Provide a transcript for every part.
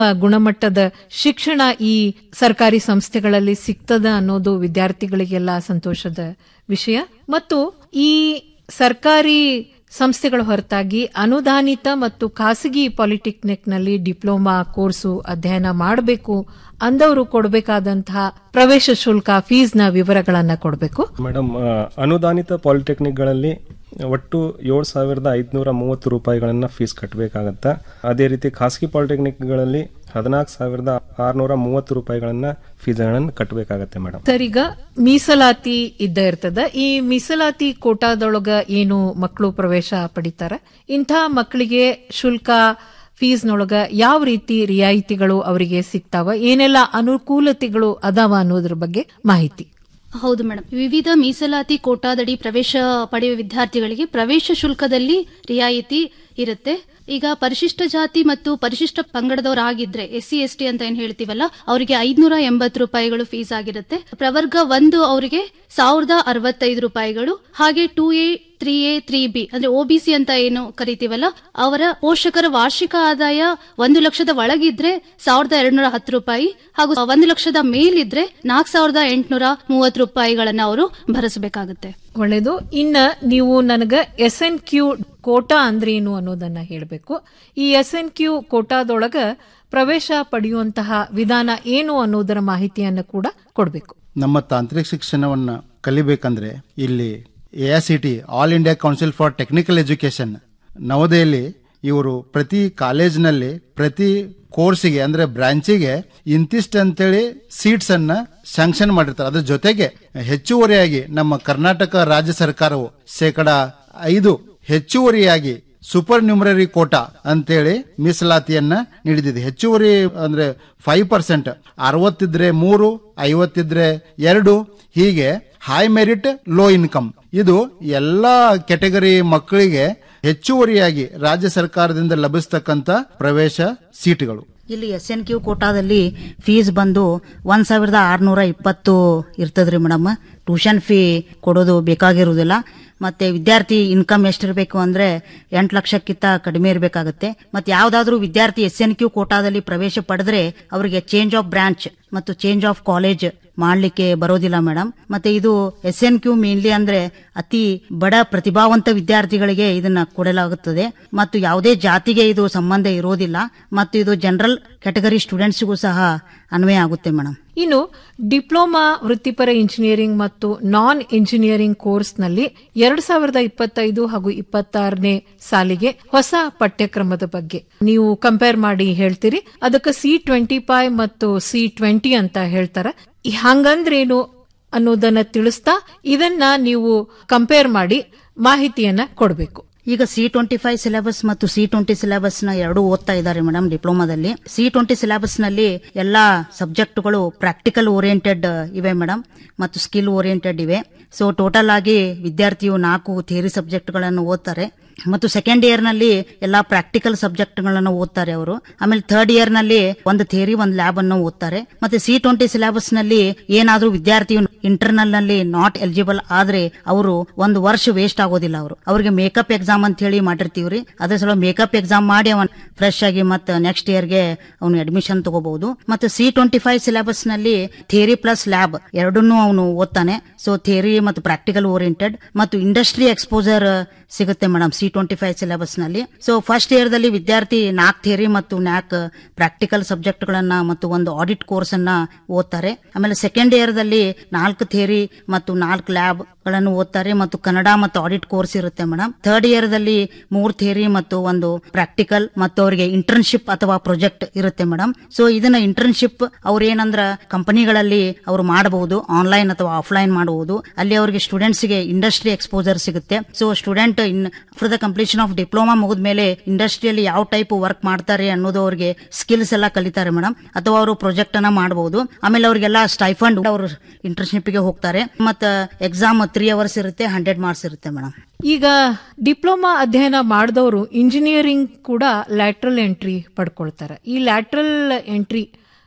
ಆ, ಗುಣಮಟ್ಟದ ಶಿಕ್ಷಣ ಈ ಸರ್ಕಾರಿ ಸಂಸ್ಥೆಗಳಲ್ಲಿ ಸಿಗ್ತದ ಅನ್ನೋದು ವಿದ್ಯಾರ್ಥಿಗಳಿಗೆಲ್ಲ ಸಂತೋಷದ ವಿಷಯ ಮತ್ತು ಈ ಸರ್ಕಾರಿ ಸಂಸ್ಥೆಗಳ ಹೊರತಾಗಿ ಅನುದಾನಿತ ಮತ್ತು ಖಾಸಗಿ ಪಾಲಿಟೆಕ್ನಿಕ್ನಲ್ಲಿ ಡಿಪ್ಲೊಮಾ ಕೋರ್ಸು ಅಧ್ಯಯನ ಮಾಡಬೇಕು ಅಂದವರು ಕೊಡಬೇಕಾದಂತಹ ಪ್ರವೇಶ ಶುಲ್ಕ ಫೀಸ್ನ ವಿವರಗಳನ್ನ ಕೊಡಬೇಕು ಮೇಡಮ್ ಆ, ಅನುದಾನಿತ ಪಾಲಿಟೆಕ್ನಿಕ್ಗಳಲ್ಲಿ ಒಟ್ಟು ಏಳು ಸಾವಿರದ ಐದುನೂರ ಮೂವತ್ತು ರೂಪಾಯಿಗಳನ್ನ ಫೀಸ್ ಕಟ್ಟಬೇಕಾಗತ್ತೆ ಅದೇ ರೀತಿ ಖಾಸಗಿ ಪಾಲಿಟೆಕ್ನಿಕ್ಗಳಲ್ಲಿ ಹದಿನಾಲ್ಕು ಸಾವಿರದ ಆರುನೂರ ಮೂವತ್ತು ರೂಪಾಯಿಗಳನ್ನ ಫೀಸ್ಗಳನ್ನು ಕಟ್ಟಬೇಕಾಗತ್ತೆ ಮೇಡಮ್ ಸರ್ ಈಗ ಮೀಸಲಾತಿ ಇದ್ದ ಇರ್ತದ ಈ ಮೀಸಲಾತಿ ಕೋಟಾದೊಳಗ ಏನು ಮಕ್ಕಳು ಪ್ರವೇಶ ಪಡಿತಾರ ಇಂಥ ಮಕ್ಕಳಿಗೆ ಶುಲ್ಕ ಫೀಸ್ನೊಳಗ ಯಾವ ರೀತಿ ರಿಯಾಯಿತಿಗಳು ಅವರಿಗೆ ಸಿಗ್ತಾವ ಏನೆಲ್ಲ ಅನುಕೂಲತೆಗಳು ಅದಾವ ಅನ್ನೋದ್ರ ಬಗ್ಗೆ ಮಾಹಿತಿ ಹೌದು ಮೇಡಮ್ ವಿವಿಧ ಮೀಸಲಾತಿ ಕೋಟಾದಡಿ ಪ್ರವೇಶ ಪಡೆಯುವ ವಿದ್ಯಾರ್ಥಿಗಳಿಗೆ ಪ್ರವೇಶ ಶುಲ್ಕದಲ್ಲಿ ರಿಯಾಯಿತಿ ಇರುತ್ತೆ ಈಗ ಪರಿಶಿಷ್ಟ ಜಾತಿ ಮತ್ತು ಪರಿಶಿಷ್ಟ ಪಂಗಡದವರಾಗಿದ್ರೆ ಎಸ್ ಸಿ ಎಸ್ ಟಿ ಅಂತ ಏನ್ ಹೇಳ್ತೀವಲ್ಲ ಅವರಿಗೆ ಐದ್ನೂರ ಎಂಬತ್ತು ರೂಪಾಯಿಗಳು ಫೀಸ್ ಆಗಿರುತ್ತೆ ಪ್ರವರ್ಗ ಒಂದು ಅವರಿಗೆ ಸಾವಿರದ ಅರವತ್ತೈದು ರೂಪಾಯಿಗಳು ಹಾಗೆ two A three A three B ಅಂದ್ರೆ ಒಬಿಸಿ ಅಂತ ಏನು ಕರಿತೀವಲ್ಲ ಅವರ ಪೋಷಕರ ವಾರ್ಷಿಕ ಆದಾಯ ಒಂದು ಲಕ್ಷದ ಒಳಗಿದ್ರೆ ಸಾವಿರದ ಎರಡ್ನೂರ ಹತ್ತು ರೂಪಾಯಿ ಹಾಗೂ ಒಂದು ಲಕ್ಷದ ಮೇಲಿದ್ರೆ ನಾಲ್ಕು ಸಾವಿರದ ಎಂಟುನೂರ ಮೂವತ್ತು ರೂಪಾಯಿಗಳನ್ನ ಅವರು ಭರಿಸಬೇಕಾಗುತ್ತೆ ಒಳ್ಳೇದು ಇನ್ನ ನೀವು ನನಗ ಎಸ್ ಎನ್ ಕ್ಯೂ ಕೋಟಾ ಅಂದ್ರೇನು ಅನ್ನೋದನ್ನ ಹೇಳಬೇಕು ಈ ಎಸ್ ಎನ್ ಕ್ಯೂ ಕೋಟಾದೊಳಗ ಪ್ರವೇಶ ಪಡೆಯುವಂತಹ ವಿಧಾನ ಏನು ಅನ್ನೋದರ ಮಾಹಿತಿಯನ್ನು ಕೂಡ ಕೊಡಬೇಕು ನಮ್ಮ ತಾಂತ್ರಿಕ ಶಿಕ್ಷಣವನ್ನ ಕಲಿಬೇಕಂದ್ರೆ ಇಲ್ಲಿ A I C T all India council for technical education Navadehali ಇವರು ಪ್ರತಿ ಕಾಲೇಜ್ನಲ್ಲಿ ಪ್ರತಿ ಕೋರ್ಸಿಗೆ ಅಂದ್ರೆ ಬ್ರಾಂಚಿಗೆ ಇಂತಿಷ್ಟು ಅಂತೇಳಿ ಸೀಟ್ಸ್ ಅನ್ನ ಸ್ಯಾಂಕ್ಷನ್ ಮಾಡಿರ್ತಾರೆ ಅದ್ರ ಜೊತೆಗೆ ಹೆಚ್ಚುವರಿಯಾಗಿ ನಮ್ಮ ಕರ್ನಾಟಕ ರಾಜ್ಯ ಸರ್ಕಾರವು ಶೇಕಡ ಐದು ಹೆಚ್ಚುವರಿಯಾಗಿ ಸೂಪರ್ ನ್ಯೂಮರರಿ ಕೋಟಾ ಅಂತೇಳಿ ಮೀಸಲಾತಿಯನ್ನ ನೀಡಿದೆ ಹೆಚ್ಚುವರಿ ಅಂದ್ರೆ ಫೈವ್ ಪರ್ಸೆಂಟ್ ಅರವತ್ತಿದ್ರೆ ಮೂರು ಐವತ್ತಿದ್ರೆ ಎರಡು ಹೀಗೆ ಹೈ ಮೆರಿಟ್ ಲೋ ಇನ್ಕಮ್ ಇದು ಎಲ್ಲಾ ಕೆಟಗರಿ ಮಕ್ಕಳಿಗೆ ಹೆಚ್ಚುವರಿಯಾಗಿ ರಾಜ್ಯ ಸರ್ಕಾರದಿಂದ ಲಭಿಸ್ತಕ್ಕಂತ ಪ್ರವೇಶ ಸೀಟ್ಗಳು ಇಲ್ಲಿ ಎಸ್ ಎನ್ ಕ್ಯೂ ಕೋಟಾದಲ್ಲಿ ಫೀಸ್ ಬಂದು ಒಂದ್ ಸಾವಿರದ ಆರ್ನೂರ ಇಪ್ಪತ್ತು ಇರ್ತದ್ರಿ ಮೇಡಮ್ ಟ್ಯೂಷನ್ ಫೀ ಕೊಡೋದು ಬೇಕಾಗಿರುವುದಿಲ್ಲ ಮತ್ತೆ ವಿದ್ಯಾರ್ಥಿ ಇನ್ಕಮ್ ಎಷ್ಟಿರಬೇಕು ಅಂದ್ರೆ ಎಂಟು ಲಕ್ಷಕ್ಕಿಂತ ಕಡಿಮೆ ಇರಬೇಕಾಗುತ್ತೆ ಮತ್ತೆ ಯಾವ್ದಾದ್ರು ವಿದ್ಯಾರ್ಥಿ ಎಸ್ ಎನ್ ಕ್ಯೂ ಕೋಟಾದಲ್ಲಿ ಪ್ರವೇಶ ಪಡೆದ್ರೆ ಅವರಿಗೆ ಚೇಂಜ್ ಆಫ್ ಬ್ರಾಂಚ್ ಮತ್ತು ಚೇಂಜ್ ಆಫ್ ಕಾಲೇಜ್ ಮಾಡ್ಲಿಕ್ಕೆ ಬರೋದಿಲ್ಲ ಮೇಡಮ್ ಮತ್ತೆ ಇದು ಎಸ್ ಎನ್ ಕ್ಯೂ ಮೇನ್ಲಿ ಅಂದ್ರೆ ಅತಿ ಬಡ ಪ್ರತಿಭಾವಂತ ವಿದ್ಯಾರ್ಥಿಗಳಿಗೆ ಇದನ್ನ ಕೊಡಲಾಗುತ್ತದೆ ಮತ್ತು ಯಾವುದೇ ಜಾತಿಗೆ ಇದು ಸಂಬಂಧ ಇರೋದಿಲ್ಲ ಮತ್ತು ಇದು ಜನರಲ್ ಕ್ಯಾಟಗರಿ ಸ್ಟೂಡೆಂಟ್ಸ್ಗೂ ಸಹ ಅನ್ವಯ ಆಗುತ್ತೆ ಮೇಡಮ್ ಇನ್ನು ಡಿಪ್ಲೊಮಾ ವೃತ್ತಿಪರ ಇಂಜಿನಿಯರಿಂಗ್ ಮತ್ತು ನಾನ್ ಇಂಜಿನಿಯರಿಂಗ್ ಕೋರ್ಸ್ನಲ್ಲಿ ಎರಡ್ ಸಾವಿರದ ಇಪ್ಪತ್ತೈದು ಹಾಗೂ ಇಪ್ಪತ್ತಾರನೇ ಸಾಲಿಗೆ ಹೊಸ ಪಠ್ಯಕ್ರಮದ ಬಗ್ಗೆ ನೀವು ಕಂಪೇರ್ ಮಾಡಿ ಹೇಳ್ತೀರಿ ಅದಕ್ಕೆ ಸಿ ಟ್ವೆಂಟಿ ಫೈವ್ ಮತ್ತು ಸಿ ಟ್ವೆಂಟಿ ಅಂತ ಹೇಳ್ತಾರ ಈ ಹಂಗಂದ್ರೇನು ಅನ್ನೋದನ್ನ ತಿಳಿಸ್ತಾ ಇದನ್ನ ನೀವು ಕಂಪೇರ್ ಮಾಡಿ ಮಾಹಿತಿಯನ್ನ ಕೊಡಬೇಕು ಈಗ ಸಿ ಟ್ವೆಂಟಿ ಫೈವ್ ಸಿಲೆಬಸ್ ಮತ್ತು ಸಿ ಟ್ವೆಂಟಿ ಸಿಲೆಬಸ್ ನ ಎರಡು ಓದ್ತಾ ಇದ್ದಾರೆ ಮೇಡಮ್ ಡಿಪ್ಲೊಮಾದಲ್ಲಿ ಸಿ ಟ್ವೆಂಟಿ ಸಿಲೆಬಸ್ ನಲ್ಲಿ ಎಲ್ಲಾ ಸಬ್ಜೆಕ್ಟ್ಗಳು ಪ್ರಾಕ್ಟಿಕಲ್ ಓರಿಯೆಂಟೆಡ್ ಇವೆ ಮೇಡಮ್ ಮತ್ತು ಸ್ಕಿಲ್ ಓರಿಯೆಂಟೆಡ್ ಇವೆ ಸೊ ಟೋಟಲ್ ಆಗಿ ವಿದ್ಯಾರ್ಥಿಯು ನಾಲ್ಕು ಥಿಯರಿ ಸಬ್ಜೆಕ್ಟ್ಗಳನ್ನು ಓದ್ತಾರೆ ಮತ್ತು ಸೆಕೆಂಡ್ ಇಯರ್ ನಲ್ಲಿ ಎಲ್ಲಾ ಪ್ರಾಕ್ಟಿಕಲ್ ಸಬ್ಜೆಕ್ಟ್ ಗಳನ್ನು ಓದ್ತಾರೆ ಅವರು ಆಮೇಲೆ ಥರ್ಡ್ ಇಯರ್ ನಲ್ಲಿ ಒಂದು ಥಿಯರಿ ಒಂದು ಲ್ಯಾಬ್ ಅನ್ನು ಓದ್ತಾರೆ ಮತ್ತೆ ಸಿ ಟ್ವೆಂಟಿ ಸಿಲೆಬಸ್ ನಲ್ಲಿ ಏನಾದ್ರೂ ವಿದ್ಯಾರ್ಥಿಯು ಇಂಟರ್ನಲ್ ನಲ್ಲಿ ನಾಟ್ ಎಲಿಜಿಬಲ್ ಆದ್ರೆ ಅವರು ಒಂದು ವರ್ಷ ವೇಸ್ಟ್ ಆಗೋದಿಲ್ಲ ಅವರು ಅವ್ರಿಗೆ ಮೇಕಪ್ ಎಕ್ಸಾಮ್ ಅಂತ ಹೇಳಿ ಮಾಡಿರ್ತೀವ್ರಿ ಅದ್ರ ಸಲ ಮೇಕಪ್ ಎಕ್ಸಾಮ್ ಮಾಡಿ ಅವನ್ ಫ್ರೆಶ್ ಆಗಿ ಮತ್ತೆ ನೆಕ್ಸ್ಟ್ ಇಯರ್ಗೆ ಅವನು ಅಡ್ಮಿಷನ್ ತಗೋಬಹುದು ಮತ್ತೆ ಸಿ ಟ್ವೆಂಟಿ ಫೈವ್ ಸಿಲೆಬಸ್ ನಲ್ಲಿ ಥಿಯರಿ ಪ್ಲಸ್ ಲ್ಯಾಬ್ ಎರಡನ್ನೂ ಅವನು ಓದ್ತಾನೆ ಸೊ ಥಿಯರಿ ಮತ್ತು ಪ್ರಾಕ್ಟಿಕಲ್ ಓರಿಯೆಂಟೆಡ್ ಮತ್ತು ಇಂಡಸ್ಟ್ರಿ ಎಕ್ಸ್ಪೋಜರ್ ಸಿಗುತ್ತೆ madam C twenty five syllabus ನಲ್ಲಿ ಸೊ ಫಸ್ಟ್ ಇಯರ್ ದಲ್ಲಿ ವಿದ್ಯಾರ್ಥಿ ನಾಲ್ಕು ಥಿಯರಿ ಮತ್ತು ನಾಲ್ಕು ಪ್ರಾಕ್ಟಿಕಲ್ ಸಬ್ಜೆಕ್ಟ್ ಗಳನ್ನ ಮತ್ತು ಒಂದು ಆಡಿಟ್ ಕೋರ್ಸ್ ಅನ್ನ ಓದ್ತಾರೆ ಆಮೇಲೆ ಸೆಕೆಂಡ್ ಇಯರ್ ದಲ್ಲಿ ನಾಲ್ಕು ಥಿಯರಿ ಮತ್ತು ನಾಲ್ಕು ಲ್ಯಾಬ್ ಗಳನ್ನು ಓದ್ತಾರೆ ಮತ್ತು ಕನ್ನಡ ಮತ್ತು ಆಡಿಟ್ ಕೋರ್ಸ್ ಇರುತ್ತೆ ಮೇಡಮ್ ಥರ್ಡ್ ಇಯರ್ ದಲ್ಲಿ ಮೂರ್ ಥಿಯರಿ ಮತ್ತು ಒಂದು ಪ್ರಾಕ್ಟಿಕಲ್ ಮತ್ತು ಅವರಿಗೆ ಇಂಟರ್ನ್ಶಿಪ್ ಅಥವಾ ಪ್ರಾಜೆಕ್ಟ್ ಇರುತ್ತೆ ಮೇಡಮ್ ಸೊ ಇದನ್ನ ಇಂಟರ್ನ್ಶಿಪ್ ಅವ್ರ ಏನಂದ್ರ ಕಂಪನಿಗಳಲ್ಲಿ ಅವರು ಮಾಡಬಹುದು ಆನ್ಲೈನ್ ಅಥವಾ ಆಫ್ಲೈನ್ ಮಾಡಬಹುದು ಅಲ್ಲಿ ಅವರಿಗೆ ಸ್ಟೂಡೆಂಟ್ಸ್ ಗೆ ಇಂಡಸ್ಟ್ರಿ ಎಕ್ಸ್ಪೋಜರ್ ಸಿಗುತ್ತೆ so student in for the completion of diploma ಮುಗಿದ್ಮೇಲೆ ಇಂಡಸ್ಟ್ರಿಯಲ್ಲಿ ಯಾವ ಟೈಪ್ ವರ್ಕ್ ಮಾಡ್ತಾರೆ ಅನ್ನೋದು ಅವ್ರಿಗೆ ಸ್ಕಿಲ್ಸ್ ಎಲ್ಲ ಕಲಿತಾರೆ ಮೇಡಮ್ ಅಥವಾ ಅವರು ಪ್ರಾಜೆಕ್ಟ್ ಅನ್ನ ಮಾಡಬಹುದು ಆಮೇಲೆ ಅವರಿಗೆಲ್ಲ ಸ್ಟೈಫಂಡ್ ಅವರು ಇಂಟರ್ನ್ಶಿಪ್ ಗೆ ಹೋಗ್ತಾರೆ ಮತ್ತೆ ಎಕ್ಸಾಮ್ ತ್ರೀ ಅವರ್ಸ್ ಇರುತ್ತೆ ಹಂಡ್ರೆಡ್ ಮಾರ್ಕ್ಸ್ ಇರುತ್ತೆ ಮೇಡಮ್ ಈಗ ಡಿಪ್ಲೊಮಾ ಅಧ್ಯಯನ ಮಾಡಿದವರು ಇಂಜಿನಿಯರಿಂಗ್ ಕೂಡ ಲ್ಯಾಟ್ರಲ್ ಎಂಟ್ರಿ ಪಡ್ಕೊಳ್ತಾರೆ ಈ ಲ್ಯಾಟ್ರಲ್ ಎಂಟ್ರಿ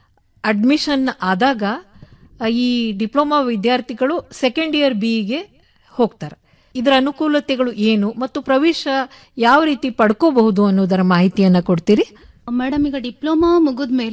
ಅಡ್ಮಿಷನ್ ಆದಾಗ ಆ, ಈ ಡಿಪ್ಲೊಮಾ ವಿದ್ಯಾರ್ಥಿಗಳು ಸೆಕೆಂಡ್ ಇಯರ್ ಬಿಗೆ ಹೋಗ್ತಾರೆ ಇದರ ಅನುಕೂಲತೆಗಳು ಏನು ಮತ್ತು ಪ್ರವೇಶ ಯಾವ ರೀತಿ ಪಡ್ಕೋಬಹುದು ಅನ್ನೋದರ ಮಾಹಿತಿಯನ್ನ ಕೊಡ್ತೀರಿ ಮೇಡಮ್ ಈಗ ಡಿಪ್ಲೊಮಾ ಮುಗಿದ್ಮೇಲೆ